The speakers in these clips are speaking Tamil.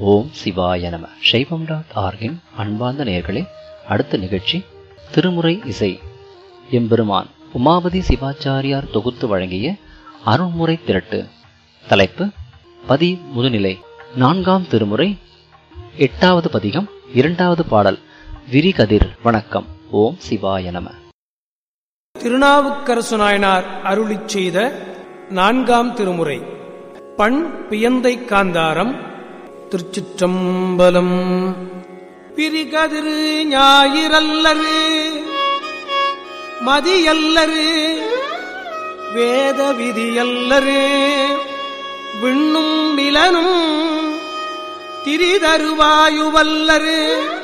ஓம் சிவாய நம சைவம் டாட் ஆர்கின் அன்பார்ந்த நேயர்களே அடுத்த நிகழ்ச்சி திருமுறை இசை எம்பெருமான் உமாபதி சிவாச்சாரியார் தொகுத்து வழங்கிய அருள்முறை திரட்டு தலைப்பு பதி முதுநிலை நான்காம் திருமுறை எட்டாவது பதிகம் இரண்டாவது பாடல் விரிகதிர் வணக்கம் ஓம் சிவாய நம திருநாவுக்கரசு நாயனார் அருளிச் செய்த நான்காம் திருமுறை பண் பியந்தை காந்தாரம் திருச்சிற்றம்பலம் பிரிகதிரு ஞாயிறல்லரு மதியல்லரு வேத விதியல்லரு விண்ணும் நிலனும் திரிதருவாயுவல்லரு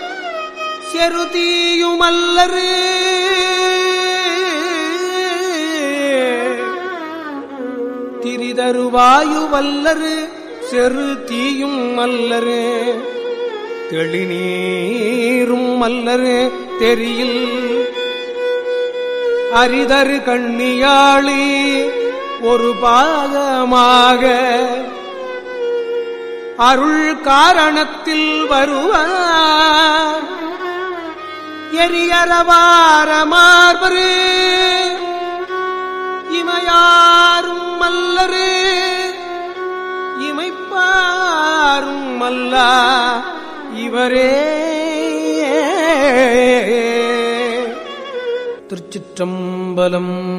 செருதீயுமல்லரு திரிதருவாயுவல்லரு செரு தீயும் மல்லரு தெளிநீரும் மல்லரு தெரியில் அரிதரு கண்ணியாளி ஒரு பாகமாக அருள் காரணத்தில் வருவார் எரியறவார மார்பரு இமையாரும் மல்லரு இமைப்பாரும் மல்லா இவரே திருச்சிற்றம்பலம்